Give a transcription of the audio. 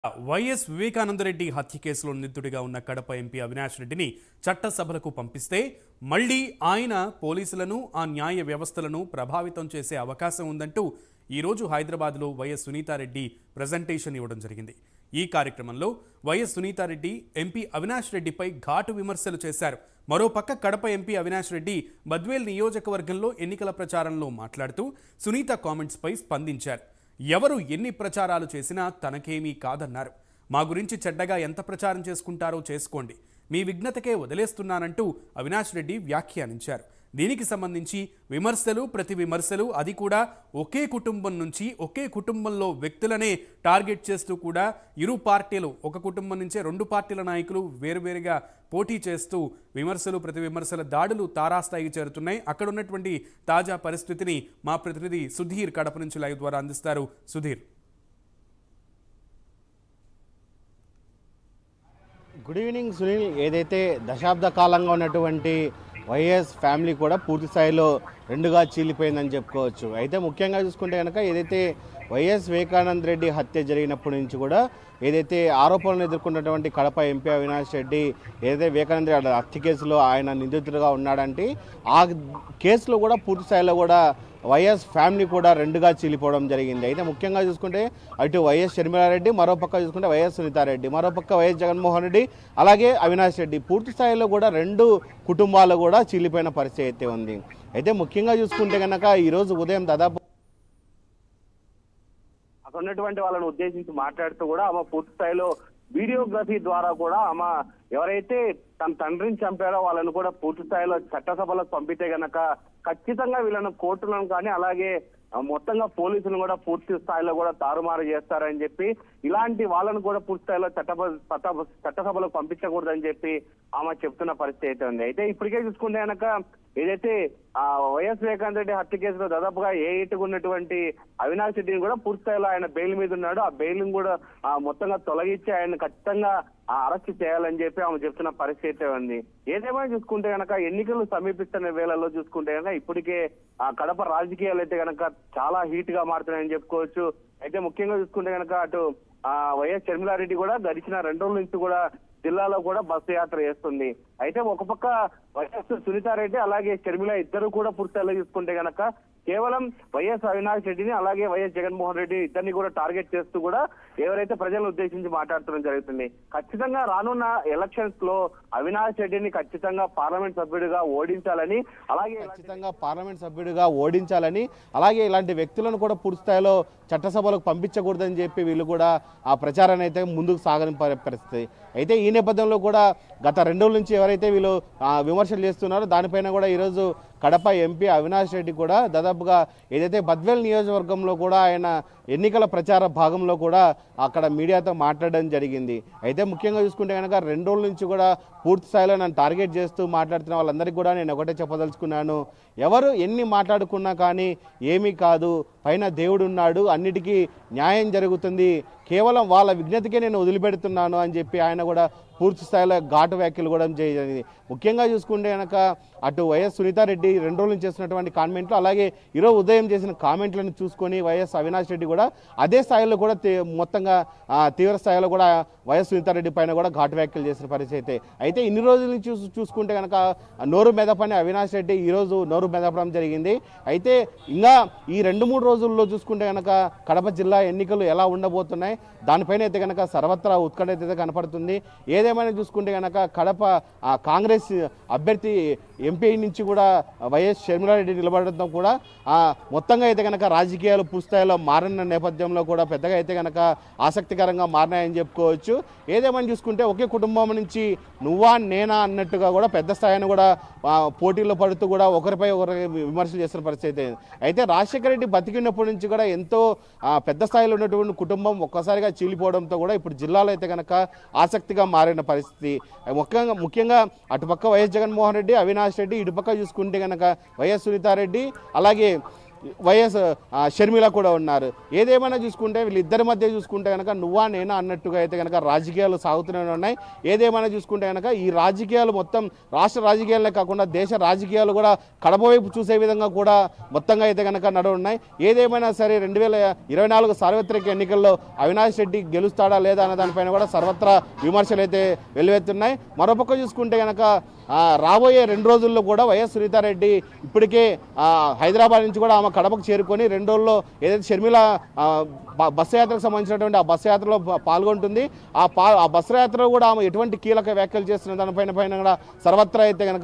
YS Vivekananda Reddy హత్య కేసులో నిందితుడిగా ఉన్న కడప ఎంపీ అవినాష్ రెడ్డిని చట్టసభలకు పంపిస్తే మళ్లీ ఆయన పోలీసులను ఆ న్యాయ వ్యవస్థలను ప్రభావితం చేసే అవకాశం ఉందంటూ ఈరోజు హైదరాబాద్లో వైఎస్ సునీతారెడ్డి ప్రజెంటేషన్ ఇవ్వడం జరిగింది ఈ కార్యక్రమంలో వైఎస్ సునీతారెడ్డి ఎంపీ అవినాష్ రెడ్డిపై ఘాటు విమర్శలు చేశారు మరోపక్క కడప ఎంపీ అవినాష్ రెడ్డి బద్వేల్ నియోజకవర్గంలో ఎన్నికల ప్రచారంలో మాట్లాడుతూ సునీత కామెంట్స్పై స్పందించారు ఎవరు ఎన్ని ప్రచారాలు చేసినా తనకేమీ కాదన్నారు మా గురించి చెడ్డగా ఎంత ప్రచారం చేసుకుంటారో చేసుకోండి మీ విఘ్నతకే వదిలేస్తున్నానంటూ అవినాష్ రెడ్డి వ్యాఖ్యానించారు దీనికి సంబంధించి విమర్శలు ప్రతి విమర్శలు అది కూడా ఒకే కుటుంబం నుంచి ఒకే కుటుంబంలో వ్యక్తులనే టార్గెట్ చేస్తూ కూడా ఇరు పార్టీలు ఒక కుటుంబం నుంచే రెండు పార్టీల నాయకులు వేరువేరుగా పోటీ చేస్తూ విమర్శలు ప్రతి విమర్శల దాడులు తారాస్థాయికి చేరుతున్నాయి అక్కడ ఉన్నటువంటి తాజా పరిస్థితిని మా ప్రతినిధి సుధీర్ కడప నుంచి లైవ్ ద్వారా అందిస్తారు సుధీర్ గుడ్ ఈవినింగ్ సునీల్ ఏదైతే దశాబ్ద కాలంగా ఉన్నటువంటి వైఎస్ ఫ్యామిలీ కూడా పూర్తి స్థాయిలో రెండుగా చీలిపోయిందని చెప్పుకోవచ్చు అయితే ముఖ్యంగా చూసుకుంటే కనుక ఏదైతే వైఎస్ వివేకానంద రెడ్డి హత్య జరిగినప్పటి నుంచి కూడా ఏదైతే ఆరోపణలు ఎదుర్కొన్నటువంటి కడప ఎంపీ అవినాష్ రెడ్డి ఏదైతే వివేకానంద రెడ్డి హత్య కేసులో ఆయన నిందితుడిగా ఉన్నాడంటే ఆ కేసులో కూడా పూర్తి స్థాయిలో కూడా వైఎస్ ఫ్యామిలీ కూడా రెండుగా చీలిపోవడం జరిగింది అయితే ముఖ్యంగా చూసుకుంటే అటు వైఎస్ షర్మిలారెడ్డి మరోపక్క చూసుకుంటే వైఎస్ సునీతారెడ్డి మరోపక్క వైఎస్ జగన్మోహన్ రెడ్డి అలాగే అవినాష్ రెడ్డి పూర్తి స్థాయిలో కూడా రెండు కుటుంబాలు కూడా చీలిపోయిన పరిస్థితి అయితే ఉంది అయితే ముఖ్యంగా చూసుకుంటే కనుక ఈరోజు ఉదయం దాదాపు అక్కడ ఉన్నటువంటి వాళ్ళని ఉద్దేశించి మాట్లాడుతూ కూడా ఆమె పూర్తి స్థాయిలో వీడియోగ్రఫీ ద్వారా కూడా ఆమె ఎవరైతే తన తండ్రిని చంపారో వాళ్ళని కూడా పూర్తి స్థాయిలో చట్టసభలకు పంపితే గనక ఖచ్చితంగా వీళ్ళను కోర్టులను కానీ అలాగే ఆ, మొత్తంగా పోలీసులను కూడా పూర్తి స్థాయిలో కూడా తారుమారు చేస్తారని చెప్పి ఇలాంటి వాళ్ళను కూడా పూర్తి స్థాయిలో చట్టసభ చట్ట- చట్టసభలకు పంపించకూడదని చెప్పి ఆమె చెప్తున్న పరిస్థితి అయితే ఉంది అయితే ఇప్పటికే చూసుకుంటే కనుక ఏదైతే ఆ వైఎస్ వివేకానంద రెడ్డి హత్య కేసులో దాదాపుగా ఏ ఇటుకు ఉన్నటువంటి అవినాష్ రెడ్డిని కూడా పూర్తి స్థాయిలో ఆయన బెయిల్ మీద ఉన్నాడు ఆ బెయిల్ కూడా ఆ, మొత్తంగా తొలగించి ఆయన ఖచ్చితంగా ఆ, అరెస్ట్ చేయాలని చెప్పి ఆమె చెప్తున్న పరిస్థితి అయితే ఉంది ఏదేమైనా చూసుకుంటే కనుక ఎన్నికలు సమీపిస్తున్న వేళల్లో చూసుకుంటే కనుక ఇప్పటికే ఆ కడప రాజకీయాలు అయితే కనుక చాలా హీట్ గా మారుతున్నాయని చెప్పుకోవచ్చు అయితే ముఖ్యంగా చూసుకుంటే కనుక అటు ఆ వైఎస్ షర్మిలారెడ్డి కూడా గడిచిన రెండు రోజుల నుంచి కూడా జిల్లాలో కూడా బస్సు యాత్ర చేస్తుంది అయితే ఒక పక్క వైఎస్ సునీతారెడ్డి అలాగే షర్మిల ఇద్దరు కూడా పూర్తిలో చూసుకుంటే గనక కేవలం వైఎస్ అవినాష్ రెడ్డిని అలాగే వైఎస్ జగన్మోహన్ రెడ్డి ఇద్దరిని కూడా టార్గెట్ చేస్తూ కూడా ఎవరైతే ప్రజలను ఉద్దేశించి మాట్లాడటం జరుగుతుంది ఖచ్చితంగా రానున్న ఎలక్షన్స్ లో అవినాష్ రెడ్డిని ఖచ్చితంగా పార్లమెంట్ సభ్యుడిగా ఓడించాలని అలాగే ఇలాంటి ఖచ్చితంగా పార్లమెంట్ సభ్యుడిగా ఓడించాలని అలాగే ఇలాంటి వ్యక్తులను కూడా పూర్తి స్థాయిలో చట్టసభలకు పంపించకూడదని చెప్పి వీళ్ళు కూడా ఆ ప్రచారాన్ని అయితే ముందుకు సాగని పరి- పరిస్థితి అయితే ఈ నేపథ్యంలో కూడా గత రెండు రోజుల నుంచి ఎవరైతే వీళ్ళు ఆ, విమర్శలు చేస్తున్నారో దానిపైన కూడా ఈరోజు కడప ఎంపీ అవినాష్ రెడ్డి కూడా దాదాపుగా ఏదైతే బద్వేల్ నియోజకవర్గంలో కూడా ఆయన ఎన్నికల ప్రచార భాగంలో కూడా అక్కడ మీడియాతో మాట్లాడడం జరిగింది అయితే ముఖ్యంగా చూసుకుంటే కనుక రెండు రోజుల నుంచి కూడా పూర్తి స్థాయిలో నన్ను టార్గెట్ చేస్తూ మాట్లాడుతున్న వాళ్ళందరికీ కూడా నేను ఒకటే చెప్పదలుచుకున్నాను ఎవరు ఎన్ని మాట్లాడుకున్నా కానీ ఏమీ కాదు పైన దేవుడు ఉన్నాడు అన్నిటికీ న్యాయం జరుగుతుంది కేవలం వాళ్ళ విజ్ఞతకే నేను వదిలిపెడుతున్నాను అని చెప్పి ఆయన కూడా పూర్తి స్థాయిలో ఘాటు వ్యాఖ్యలు కూడా జరిగింది ముఖ్యంగా చూసుకుంటే కనుక అటు వైఎస్ సునీతారెడ్డి రెండు రోజుల నుంచి చేసినటువంటి కామెంట్లు అలాగే ఈరోజు ఉదయం చేసిన కామెంట్లను చూసుకొని వైఎస్ అవినాష్ రెడ్డి కూడా అదే స్థాయిలో కూడా తీ- మొత్తంగా ఆ, తీవ్ర స్థాయిలో కూడా వైఎస్ సునీతారెడ్డి పైన కూడా ఘాటు వ్యాఖ్యలు చేసిన పరిస్థితి అయితే అయితే ఇన్ని రోజుల నుంచి చూసు చూసుకుంటే కనుక నోరు మెదపని అవినాష్ రెడ్డి ఈరోజు నోరు మెదపడం జరిగింది అయితే ఇంకా ఈ రెండు మూడు రోజుల్లో చూసుకుంటే కనుక కడప జిల్లా ఎన్నికలు ఎలా ఉండబోతున్నాయి దానిపైన అయితే కనుక సర్వత్రా ఉత్కంఠ అయితే కనపడుతుంది ఏదేమైనా చూసుకుంటే కనుక కడప ఆ, కాంగ్రెస్ అభ్యర్థి ఎంపీ నుంచి కూడా వైఎస్ షర్మిలారెడ్డి నిలబడటం కూడా ఆ, మొత్తంగా అయితే కనుక రాజకీయాలు పూర్తిస్థాయిలో మారిన నేపథ్యంలో కూడా పెద్దగా అయితే కనుక ఆసక్తికరంగా మారినాయని చెప్పుకోవచ్చు ఏదేమైనా చూసుకుంటే ఒకే కుటుంబం నుంచి నువ్వా నేనా అన్నట్టుగా కూడా పెద్ద స్థాయిని కూడా ఆ, పోటీల్లో పడుతూ కూడా ఒకరిపై ఒకరి విమర్శలు చేస్తున్న పరిస్థితి అయితే ఉంది. అయితే రాజశేఖర రెడ్డి బతికినప్పటి నుంచి కూడా ఎంతో ఆ, పెద్ద స్థాయిలో ఉన్నటువంటి కుటుంబం ఒక్కసారిగా చీలిపోవడంతో కూడా ఇప్పుడు జిల్లాలో అయితే కనుక ఆసక్తిగా మారిన పరిస్థితి ముఖ్యంగా ముఖ్యంగా అటుపక్క వైఎస్ జగన్మోహన్ రెడ్డి అవినాష్ రెడ్డి ఇటుపక్క చూసుకుంటే కనుక వైఎస్ సునీతారెడ్డి అలాగే వైఎస్ ఆ, షర్మిల కూడా ఉన్నారు ఏదేమైనా చూసుకుంటే వీళ్ళిద్దరి మధ్య చూసుకుంటే కనుక నువ్వా నేనా అన్నట్టుగా అయితే కనుక రాజకీయాలు సాగుతూనే ఉన్నాయి ఏదేమైనా చూసుకుంటే కనుక ఈ రాజకీయాలు మొత్తం రాష్ట్ర రాజకీయాలే కాకుండా దేశ రాజకీయాలు కూడా కడప వైపు చూసే విధంగా కూడా మొత్తంగా అయితే కనుక నడున్నాయి ఏదేమైనా సరే రెండు వేల ఇరవై నాలుగు సార్వత్రిక ఎన్నికల్లో అవినాష్ రెడ్డి గెలుస్తాడా లేదా అనే దానిపైన కూడా సర్వత్రా విమర్శలు అయితే వెల్లువెత్తున్నాయి మరోపక్క చూసుకుంటే కనుక ఆ, రాబోయే రెండు రోజుల్లో కూడా వైఎస్ సునీతారెడ్డి ఇప్పటికే ఆ, హైదరాబాద్ నుంచి కూడా ఆమె కడపకు చేరుకొని రెండు రోజుల్లో ఏదైతే షర్మిల ఆ, బ- బస్సు యాత్రకు సంబంధించినటువంటి ఆ బస్సు యాత్రలో పా- పాల్గొంటుంది ఆ పా ఆ బస్సు యాత్రలో కూడా ఆమె ఎటువంటి కీలక వ్యాఖ్యలు చేస్తున్న దానిపైన పైన కూడా సర్వత్రా అయితే కనుక